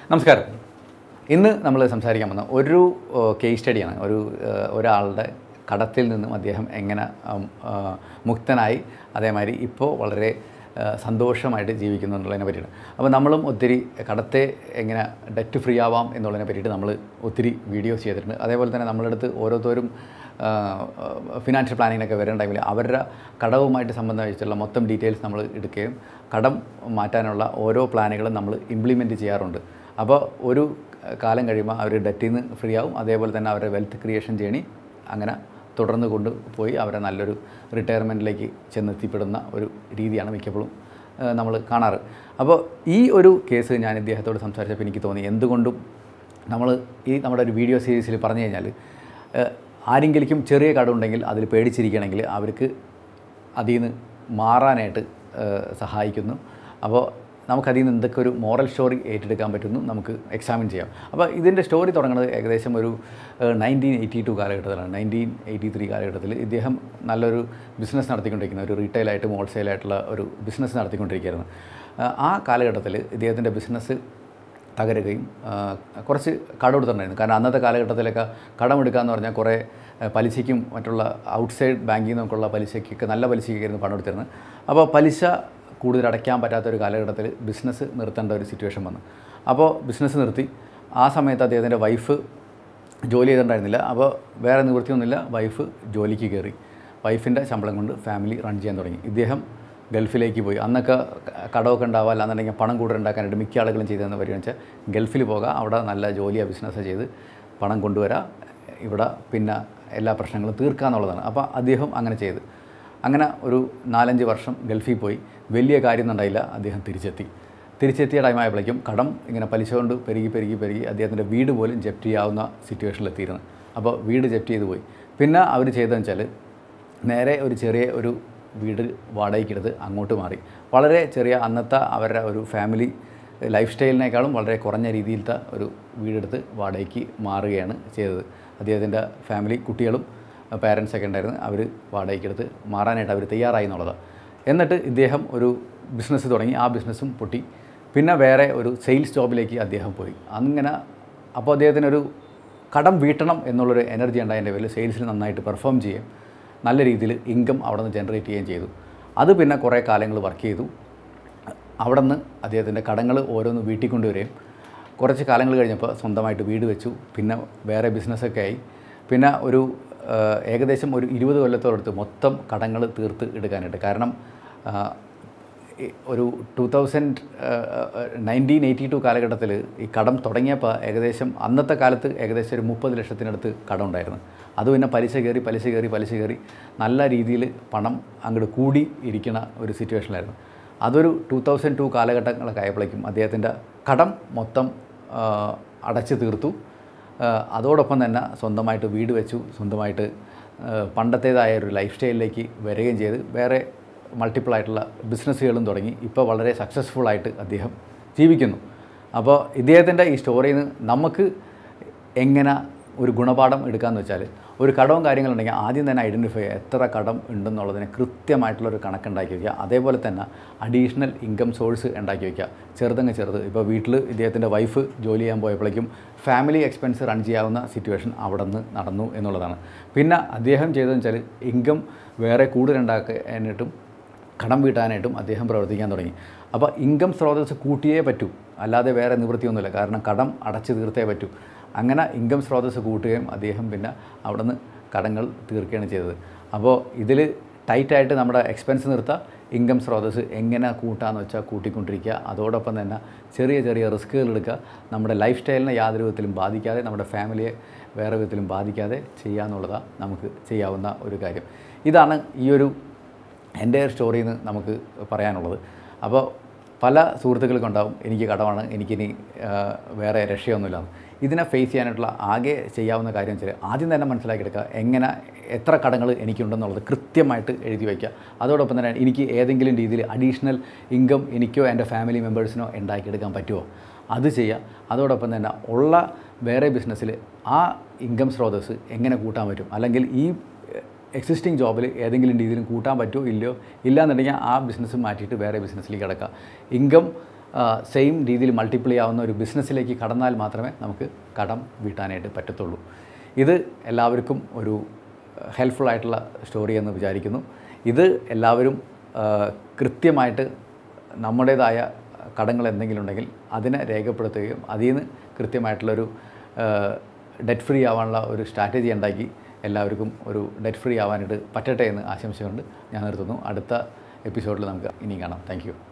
നമസ്കാരം ഇന്ന് നമ്മൾ സംസാരിക്കാൻ വന്ന ഒരു കേസ് സ്റ്റഡിയാണ് ഒരു ഏഹ്, ഒരാളുടെ കടത്തിൽ നിന്നും അദ്ദേഹം എങ്ങനെ ഉം, ആ, മുക്തനായി അതേമാതിരി ഇപ്പോൾ വളരെ ഏഹ്, സന്തോഷമായിട്ട് ജീവിക്കുന്നു എന്നുള്ളതിനെ പറ്റിയിട്ട് അപ്പോൾ നമ്മളും ഒത്തിരി കടത്തെ എങ്ങനെ ഡെറ്റ് ഫ്രീ ആവാം എന്നുള്ളതിനെ പറ്റിയിട്ട് നമ്മൾ ഒത്തിരി വീഡിയോസ് ചെയ്തിട്ടുണ്ട് അതേപോലെ തന്നെ നമ്മളുടെ അടുത്ത് ഓരോരുത്തരും ഫിനാൻഷ്യൽ പ്ലാനിങ്ങിനൊക്കെ വരുന്ന ടൈമിൽ അവരുടെ കടവുമായിട്ട് സംബന്ധിച്ചുള്ള മൊത്തം ഡീറ്റെയിൽസ് നമ്മൾ എടുക്കുകയും കടം മാറ്റാനുള്ള ഓരോ പ്ലാനുകളും നമ്മൾ ഇംപ്ലിമെൻറ്റ് ചെയ്യാറുണ്ട് അപ്പോൾ ഒരു കാലം കഴിയുമ്പോൾ അവർ ഡെറ്റിൽ നിന്ന് ഫ്രീ ആവും അതേപോലെ തന്നെ അവരുടെ വെൽത്ത് ക്രിയേഷൻ ജേണി അങ്ങനെ തുടർന്ന് കൊണ്ടുപോയി അവരെ നല്ലൊരു റിട്ടയർമെൻറ്റിലേക്ക് ചെന്നെത്തിപ്പെടുന്ന ഒരു രീതിയാണ് മിക്കപ്പോഴും നമ്മൾ കാണാറ് അപ്പോൾ ഈ ഒരു കേസ് ഞാൻ ഇദ്ദേഹത്തോട് സംസാരിച്ചപ്പോൾ എനിക്ക് തോന്നി എന്തുകൊണ്ടും നമ്മൾ ഈ നമ്മുടെ ഒരു വീഡിയോ സീരീസിൽ പറഞ്ഞു കഴിഞ്ഞാൽ ഏഹ്, ആരെങ്കിലും ചെറിയ കടമുണ്ടെങ്കിൽ അതിൽ പേടിച്ചിരിക്കണമെങ്കിൽ അവർക്ക് അതിൽ നിന്ന് മാറാനായിട്ട് ഏഹ്, സഹായിക്കുന്നു അപ്പോൾ നമുക്കതിൽ നിന്ന് എന്തൊക്കെ ഒരു മോറൽ സ്റ്റോറി ഏറ്റെടുക്കാൻ പറ്റുന്നു നമുക്ക് എക്സാമിൻ ചെയ്യാം അപ്പോൾ ഇതിൻ്റെ സ്റ്റോറി തുടങ്ങുന്നത് ഏകദേശം ഒരു നയൻറ്റീൻ എയ്റ്റി ടു കാലഘട്ടത്തിലാണ് നയൻറ്റീൻ എയ്റ്റി ത്രീ കാലഘട്ടത്തിൽ ഇദ്ദേഹം നല്ലൊരു ബിസിനസ് നടത്തിക്കൊണ്ടിരിക്കുന്ന ഒരു റീറ്റെയിലായിട്ടും ഹോൾസെയിലായിട്ടുള്ള ഒരു ബിസിനസ് നടത്തിക്കൊണ്ടിരിക്കുകയായിരുന്നു ഏഹ്, ആ കാലഘട്ടത്തിൽ ഇദ്ദേഹത്തിൻ്റെ ബിസിനസ് തകരുകയും ആ, കുറച്ച് കടമെടുത്തിട്ടുണ്ടായിരുന്നു കാരണം അന്നത്തെ കാലഘട്ടത്തിലൊക്കെ കടമെടുക്കുക എന്ന് പറഞ്ഞാൽ കുറേ ആ, പലിശയ്ക്കും മറ്റുള്ള ഔട്ട്സൈഡ് ബാങ്കിൽ നിന്നൊക്കെയുള്ള പലിശയ്ക്കൊക്കെ നല്ല പലിശയ്ക്കായിരുന്നു പണം എടുത്തിരുന്നത് അപ്പോൾ പലിശ കൂടുതൽ അടയ്ക്കാൻ പറ്റാത്ത ഒരു കാലഘട്ടത്തിൽ ബിസിനസ് നിർത്തേണ്ട ഒരു സിറ്റുവേഷൻ വന്നു അപ്പോൾ ബിസിനസ് നിർത്തി ആ സമയത്ത് അദ്ദേഹത്തിൻ്റെ വൈഫ് ജോലി ചെയ്തിട്ടുണ്ടായിരുന്നില്ല അപ്പോൾ വേറെ നിവൃത്തിയൊന്നുമില്ല വൈഫ് ജോലിക്ക് കയറി വൈഫിൻ്റെ ശമ്പളം കൊണ്ട് ഫാമിലി റൺ ചെയ്യാൻ തുടങ്ങി ഇദ്ദേഹം ഗൾഫിലേക്ക് പോയി അന്നൊക്കെ ക- കടമൊക്കെ ഉണ്ടാവുക അല്ലാന്നുണ്ടെങ്കിൽ പണം കൂടുതൽ ഉണ്ടാക്കാനായിട്ട് മിക്ക ആളുകളും ചെയ്തതെന്ന് പറയുക വെച്ചാൽ ഗൾഫിൽ പോകുക അവിടെ നല്ല ജോലിയോ ബിസിനസ്സോ ചെയ്ത് പണം കൊണ്ടുവരാം ഇവിടെ പിന്നെ എല്ലാ പ്രശ്നങ്ങളും തീർക്കുക എന്നുള്ളതാണ് അപ്പോൾ അദ്ദേഹം അങ്ങനെ ചെയ്ത് അങ്ങനെ ഒരു നാലഞ്ച് വർഷം ഗൾഫിൽ പോയി വലിയ കാര്യമൊന്നും ഉണ്ടായില്ല അദ്ദേഹം തിരിച്ചെത്തി തിരിച്ചെത്തിയ ടൈമായപ്പോഴേക്കും കടം ഇങ്ങനെ പലിശ കൊണ്ട് പെരുകി പെരുകി പെരുകി അദ്ദേഹത്തിൻ്റെ വീട് പോലും ജപ്റ്റ് ചെയ്യാവുന്ന സിറ്റുവേഷനിലെത്തിയിരുന്നു അപ്പോൾ വീട് ജപ്റ്റ് ചെയ്ത് പോയി പിന്നെ അവർ ചെയ്തതെന്ന് വെച്ചാൽ നേരെ ഒരു ചെറിയ ഒരു വീട് വാടകയ്ക്കെടുത്ത് അങ്ങോട്ട് മാറി വളരെ ചെറിയ അന്നത്തെ അവരുടെ ഒരു ഫാമിലി ലൈഫ് സ്റ്റൈലിനേക്കാളും വളരെ കുറഞ്ഞ രീതിയിലത്തെ ഒരു വീടെടുത്ത് വാടകയ്ക്ക് മാറുകയാണ് ചെയ്തത് അദ്ദേഹത്തിൻ്റെ ഫാമിലി കുട്ടികളും പാരൻസൊക്കെ ഉണ്ടായിരുന്നു അവർ വാടകയ്ക്കെടുത്ത് മാറാനായിട്ട് അവർ തയ്യാറായി എന്നുള്ളതാണ് എന്നിട്ട് ഇദ്ദേഹം ഒരു ബിസിനസ് തുടങ്ങി ആ ബിസിനസ്സും പൊട്ടി പിന്നെ വേറെ ഒരു സെയിൽസ് ജോബിലേക്ക് അദ്ദേഹം പോയി അങ്ങനെ അപ്പോൾ അദ്ദേഹത്തിനൊരു കടം വീട്ടണം എന്നുള്ളൊരു എനർജി ഉണ്ടായതിൻ്റെ പേരിൽ സെയിൽസിൽ നന്നായിട്ട് പെർഫോം ചെയ്യും നല്ല രീതിയിൽ ഇൻകം അവിടെ നിന്ന് ജനറേറ്റ് ചെയ്യുകയും ചെയ്തു അത് പിന്നെ കുറേ കാലങ്ങൾ വർക്ക് ചെയ്തു അവിടെ നിന്ന് അദ്ദേഹത്തിൻ്റെ കടങ്ങൾ ഓരോന്ന് വീട്ടിൽ കൊണ്ടുവരികയും കുറച്ച് കാലങ്ങൾ കഴിഞ്ഞപ്പോൾ സ്വന്തമായിട്ട് വീട് വെച്ചു പിന്നെ വേറെ ബിസിനസ്സൊക്കെ ആയി പിന്നെ ഒരു ആ, ഏകദേശം ഒരു ഇരുപത് കൊല്ലത്തോടടുത്ത് മൊത്തം കടങ്ങൾ തീർത്ത് എടുക്കാനായിട്ട് കാരണം ആ, ഈ ഒരു two thousand nineteen eighty two കാലഘട്ടത്തിൽ ഈ കടം തുടങ്ങിയപ്പോൾ ഏകദേശം അന്നത്തെ കാലത്ത് ഏകദേശം ഒരു മുപ്പത് ലക്ഷത്തിനടുത്ത് കടം ഉണ്ടായിരുന്നു അത് പിന്നെ പലിശ കയറി പലിശ കയറി പലിശ കയറി നല്ല രീതിയിൽ പണം അങ്ങോട്ട് കൂടി ഇരിക്കുന്ന ഒരു സിറ്റുവേഷനിലായിരുന്നു അതൊരു ടു തൗസൻഡ് ടു കാലഘട്ടങ്ങളൊക്കെ ആയപ്പോഴേക്കും അദ്ദേഹത്തിൻ്റെ കടം മൊത്തം ആ, അടച്ചു തീർത്തു ആ, അതോടൊപ്പം തന്നെ സ്വന്തമായിട്ട് വീട് വെച്ചു സ്വന്തമായിട്ട് ആ, പണ്ടത്തേതായ ഒരു ലൈഫ് സ്റ്റൈലിലേക്ക് വരികയും ചെയ്ത് വേറെ മൾട്ടിപ്പിൾ ആയിട്ടുള്ള ബിസിനസ്സുകളും തുടങ്ങി ഇപ്പോൾ വളരെ സക്സസ്ഫുൾ ആയിട്ട് അദ്ദേഹം ജീവിക്കുന്നു അപ്പോൾ ഇദ്ദേഹത്തിൻ്റെ ഈ സ്റ്റോറിയിൽ നിന്ന് നമുക്ക് എങ്ങനെ ഒരു ഗുണപാഠം എടുക്കാമെന്ന് വെച്ചാൽ ഒരു കടവും കാര്യങ്ങളുണ്ടെങ്കിൽ ആദ്യം തന്നെ ഐഡൻറ്റിഫൈ ചെയ്യുക എത്ര കടം ഉണ്ടെന്നുള്ളതിന് കൃത്യമായിട്ടുള്ളൊരു കണക്കുണ്ടാക്കി വയ്ക്കുക അതേപോലെ തന്നെ അഡീഷണൽ ഇൻകം സോഴ്സ് ഉണ്ടാക്കി വയ്ക്കുക ചെറുതങ്ങ് ചെറുത് ഇപ്പോൾ വീട്ടിൽ ഇദ്ദേഹത്തിൻ്റെ വൈഫ് ജോലി ചെയ്യാൻ പോയപ്പോഴേക്കും ഫാമിലി എക്സ്പെൻസ് റൺ ചെയ്യാവുന്ന സിറ്റുവേഷൻ അവിടെ നിന്ന് നടന്നു എന്നുള്ളതാണ് പിന്നെ അദ്ദേഹം ചെയ്തതെന്ന് വെച്ചാൽ ഇൻകം വേറെ കൂടുതലുണ്ടാക്കാനായിട്ടും കടം വീട്ടാനായിട്ടും അദ്ദേഹം പ്രവർത്തിക്കാൻ തുടങ്ങി അപ്പോൾ ഇൻകം സ്രോതസ് കൂട്ടിയേ പറ്റൂ അല്ലാതെ വേറെ നിവൃത്തിയൊന്നുമില്ല കാരണം കടം അടച്ചു തീർത്തേ പറ്റൂ അങ്ങനെ ഇൻകം സ്രോതസ് കൂട്ടുകയും അദ്ദേഹം പിന്നെ അവിടെ നിന്ന് കടങ്ങൾ തീർക്കുകയാണ് ചെയ്തത് അപ്പോൾ ഇതിൽ ടൈറ്റായിട്ട് നമ്മുടെ എക്സ്പെൻസ് നിർത്തുക ഇൻകം സ്രോതസ് എങ്ങനെ കൂട്ടാന്ന് വെച്ചാൽ കൂട്ടിക്കൊണ്ടിരിക്കുക അതോടൊപ്പം തന്നെ ചെറിയ ചെറിയ റിസ്ക്കുകൾ എടുക്കുക നമ്മുടെ ലൈഫ് സ്റ്റൈലിനെ യാതൊരു വിധത്തിലും ബാധിക്കാതെ നമ്മുടെ ഫാമിലിയെ വേറെ വിധത്തിലും ബാധിക്കാതെ ചെയ്യുക എന്നുള്ളതാണ് നമുക്ക് ചെയ്യാവുന്ന ഒരു കാര്യം ഇതാണ് ഈ ഒരു എൻ്റെ സ്റ്റോറിയിൽ നിന്ന് നമുക്ക് പറയാനുള്ളത് അപ്പോൾ പല സുഹൃത്തുക്കൾക്കുണ്ടാവും എനിക്ക് കടമാണ് എനിക്കിനി ആ, വേറെ രക്ഷയൊന്നുമില്ല ഇതിനെ ഫേസ് ചെയ്യാനായിട്ടുള്ള ആകെ ചെയ്യാവുന്ന കാര്യം വെച്ചാൽ ആദ്യം തന്നെ മനസ്സിലാക്കിയെടുക്കുക എങ്ങനെ എത്ര കടങ്ങൾ എനിക്കുണ്ടെന്നുള്ളത് കൃത്യമായിട്ട് എഴുതി വയ്ക്കുക അതോടൊപ്പം തന്നെ എനിക്ക് ഏതെങ്കിലും രീതിയിൽ അഡീഷണൽ ഇൻകം എനിക്കോ എൻ്റെ ഫാമിലി മെമ്പേഴ്സിനോ ഉണ്ടാക്കിയെടുക്കാൻ പറ്റുമോ അത് ചെയ്യുക അതോടൊപ്പം തന്നെ ഉള്ള വേറെ ബിസിനസ്സിൽ ആ ഇൻകം സ്രോതസ് എങ്ങനെ കൂട്ടാൻ പറ്റും അല്ലെങ്കിൽ ഈ എക്സിസ്റ്റിംഗ് ജോബിൽ ഏതെങ്കിലും രീതിയിലും കൂട്ടാൻ പറ്റുമോ ഇല്ലയോ ഇല്ലാന്നുണ്ടെങ്കിൽ ആ ബിസിനസ് മാറ്റിയിട്ട് വേറെ ബിസിനസ്സിലേക്ക് കിടക്കുക ഇൻകം സെയിം രീതിയിൽ മൾട്ടിപ്ലൈ ആവുന്ന ഒരു ബിസിനസ്സിലേക്ക് കടന്നാൽ മാത്രമേ നമുക്ക് കടം വീട്ടാനായിട്ട് പറ്റത്തുള്ളൂ ഇത് എല്ലാവർക്കും ഒരു ഹെൽപ്ഫുൾ ആയിട്ടുള്ള സ്റ്റോറി എന്ന് വിചാരിക്കുന്നു ഇത് എല്ലാവരും ആ, കൃത്യമായിട്ട് നമ്മുടേതായ കടങ്ങൾ എന്തെങ്കിലും ഉണ്ടെങ്കിൽ അതിനെ രേഖപ്പെടുത്തുകയും അതിൽ നിന്ന് കൃത്യമായിട്ടുള്ളൊരു ഡെറ്റ് ഫ്രീ ആവാനുള്ള ഒരു സ്ട്രാറ്റജി ഉണ്ടാക്കി എല്ലാവർക്കും ഒരു ഡെറ്റ് ഫ്രീ ആവാനായിട്ട് പറ്റട്ടെ എന്ന് ആശംസിച്ചുകൊണ്ട് ഞാൻ നിർത്തുന്നു അടുത്ത എപ്പിസോഡിൽ നമുക്ക് ഇനിയും കാണാം താങ്ക്